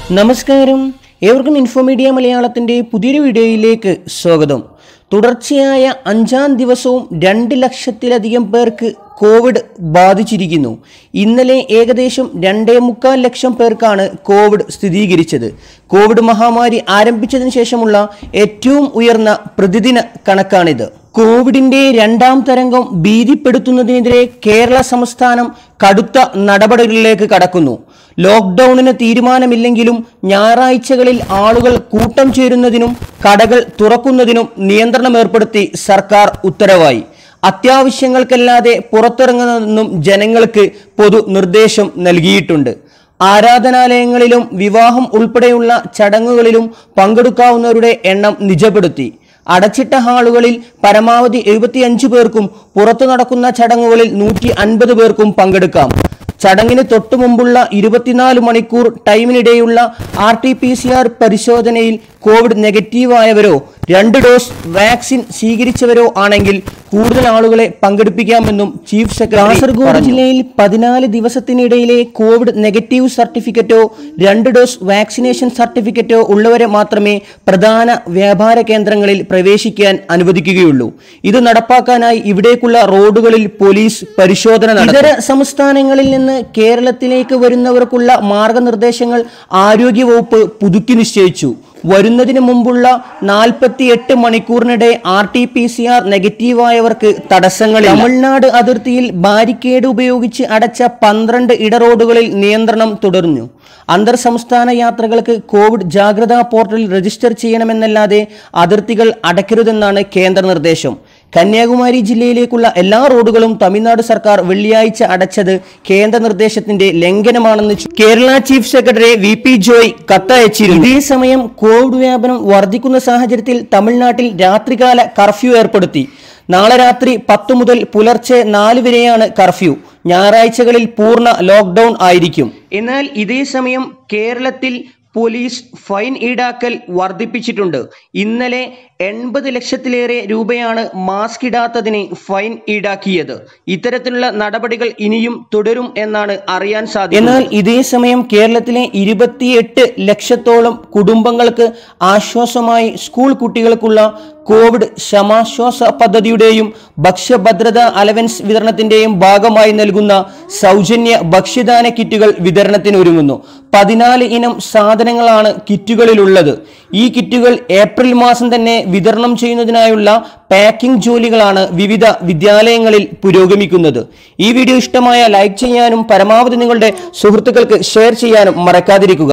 നമസ്കാരം ഏവർക്കും ഇൻഫോമീഡിയ മലയാളത്തിൻ്റെ പുതിയൊരു വീഡിയോയിലേക്ക് സ്വാഗതം തുടർച്ചയായ അഞ്ചാം ദിവസവും രണ്ട് ലക്ഷത്തിലധികം പേർക്ക് കോവിഡ് ബാധിച്ചിരിക്കുന്നു ഇന്നലെ ഏകദേശം രണ്ടേ മുക്കാൽ ലക്ഷം പേർക്കാണ് കോവിഡ് സ്ഥിരീകരിച്ചത് കോവിഡ് മഹാമാരി ആരംഭിച്ചതിന് ശേഷമുള്ള ഏറ്റവും ഉയർന്ന പ്രതിദിന കണക്കാണിത് കോവിഡിന്റെ രണ്ടാം തരംഗം ഭീതിപ്പെടുത്തുന്നതിനെതിരെ കേരള സംസ്ഥാനം കടുത്ത നടപടികളിലേക്ക് കടക്കുന്നു ലോക്ക്ഡൌണിന് തീരുമാനമില്ലെങ്കിലും ഞായറാഴ്ചകളിൽ ആളുകൾ കൂട്ടം ചേരുന്നതിനും കടകൾ തുറക്കുന്നതിനും നിയന്ത്രണം ഏർപ്പെടുത്തി സർക്കാർ ഉത്തരവായി അത്യാവശ്യങ്ങൾക്കല്ലാതെ പുറത്തിറങ്ങുന്നതെന്നും ജനങ്ങൾക്ക് പൊതു നിർദ്ദേശം നൽകിയിട്ടുണ്ട് ആരാധനാലയങ്ങളിലും വിവാഹം ഉൾപ്പെടെയുള്ള ചടങ്ങുകളിലും പങ്കെടുക്കാവുന്നവരുടെ എണ്ണം നിജപ്പെടുത്തി അടച്ചിട്ട ഹാളുകളിൽ പരമാവധി എഴുപത്തിയഞ്ച് പേർക്കും പുറത്തു നടക്കുന്ന ചടങ്ങുകളിൽ നൂറ്റി അൻപത് പേർക്കും പങ്കെടുക്കാം ചടങ്ങിന് തൊട്ടു മുമ്പുള്ള ഇരുപത്തിനാല് മണിക്കൂർ ടൈമിനിടെയുള്ള R T P C R പരിശോധനയിൽ കോവിഡ് നെഗറ്റീവായവരോ രണ്ട് ഡോസ് വാക്സിൻ സ്വീകരിച്ചവരോ ആണെങ്കിൽ കൂടുതൽ ആളുകളെ പങ്കെടുപ്പിക്കാമെന്നും ചീഫ് സെക്രട്ടറി കാസർഗോഡ് ജില്ലയിൽ പതിനാല് ദിവസത്തിനിടയിലെ കോവിഡ് നെഗറ്റീവ് സർട്ടിഫിക്കറ്റോ രണ്ട് ഡോസ് വാക്സിനേഷൻ സർട്ടിഫിക്കറ്റോ ഉള്ളവരെ മാത്രമേ പ്രധാന വ്യാപാര കേന്ദ്രങ്ങളിൽ പ്രവേശിക്കാൻ അനുവദിക്കുകയുള്ളൂ ഇത് നടപ്പാക്കാനായി ഇവിടേക്കുള്ള റോഡുകളിൽ പോലീസ് പരിശോധന നടത്തും ഇതര സംസ്ഥാനങ്ങളിൽ നിന്ന് കേരളത്തിലേക്ക് വരുന്നവർക്കുള്ള മാർഗനിർദ്ദേശങ്ങൾ ആരോഗ്യവകുപ്പ് പുതുക്കി നിശ്ചയിച്ചു വരുന്നതിന് മുമ്പുള്ള നാൽപ്പത്തി എട്ട് മണിക്കൂറിനിടെ R T P C R നെഗറ്റീവായവർക്ക് തടസ്സങ്ങൾ തമിഴ്നാട് അതിർത്തിയിൽ ബാരിക്കേഡ് ഉപയോഗിച്ച് അടച്ച പന്ത്രണ്ട് ഇടറോഡുകളിൽ നിയന്ത്രണം തുടർന്നു അന്തർ സംസ്ഥാന യാത്രകൾക്ക് കോവിഡ് ജാഗ്രതാ പോർട്ടലിൽ രജിസ്റ്റർ ചെയ്യണമെന്നല്ലാതെ അതിർത്തികൾ അടയ്ക്കരുതെന്നാണ് കേന്ദ്ര നിർദ്ദേശം കന്യാകുമാരി ജില്ലയിലേക്കുള്ള എല്ലാ റോഡുകളും തമിഴ്നാട് സർക്കാർ വെള്ളിയാഴ്ച അടച്ചത് കേന്ദ്ര നിർദ്ദേശത്തിന്റെ ലംഘനമാണെന്ന് ചു- കേരള ചീഫ് സെക്രട്ടറി വി പി ജോയ് കത്തയച്ചിരുന്നു ഇതേസമയം കോവിഡ് വ്യാപനം വർദ്ധിക്കുന്ന സാഹചര്യത്തിൽ തമിഴ്നാട്ടിൽ രാത്രികാല കർഫ്യൂ ഏർപ്പെടുത്തി നാളെ രാത്രി പത്ത് മുതൽ പുലർച്ചെ നാല് വരെയാണ് കർഫ്യൂ ഞായറാഴ്ചകളിൽ പൂർണ്ണ ലോക്ക്ഡൌൺ ആയിരിക്കും എന്നാൽ ഇതേ സമയം കേരളത്തിൽ പോലീസ് ഫൈൻ ഈടാക്കൽ വർദ്ധിപ്പിച്ചിട്ടുണ്ട് ഇന്നലെ എൺപത് ലക്ഷത്തിലേറെ രൂപയാണ് മാസ്ക് ഇടാത്തതിന് ഫൈൻ ഈടാക്കിയത് ഇത്തരത്തിലുള്ള നടപടികൾ ഇനിയും തുടരും എന്നാണ് അറിയാൻ സാധിക്കുന്നത് എന്നാൽ ഇതേ സമയം കേരളത്തിലെ ഇരുപത്തിയെട്ട് ലക്ഷത്തോളം കുടുംബങ്ങൾക്ക് ആശ്വാസമായി സ്കൂൾ കുട്ടികൾക്കുള്ള കോവിഡ് ശമാശ്വാസ പദ്ധതിയുടെയും ഭക്ഷ്യഭദ്രത അലവൻസ് വിതരണത്തിന്റെയും ഭാഗമായി നൽകുന്ന സൗജന്യ ഭക്ഷ്യദാന കിറ്റുകൾ വിതരണത്തിനൊരുങ്ങുന്നു പതിനാല് ഇനം സാധനങ്ങളാണ് കിറ്റുകളിലുള്ളത് ഈ കിറ്റുകൾ ഏപ്രിൽ മാസം തന്നെ വിതരണം ചെയ്യുന്നതിനായുള്ള പാക്കിംഗ് ജോലികളാണ് വിവിധ വിദ്യാലയങ്ങളിൽ പുരോഗമിക്കുന്നത് ഈ വീഡിയോ ഇഷ്ടമായ ലൈക്ക് ചെയ്യാനും പരമാവധി നിങ്ങളുടെ സുഹൃത്തുക്കൾക്ക് ഷെയർ ചെയ്യാനും മറക്കാതിരിക്കുക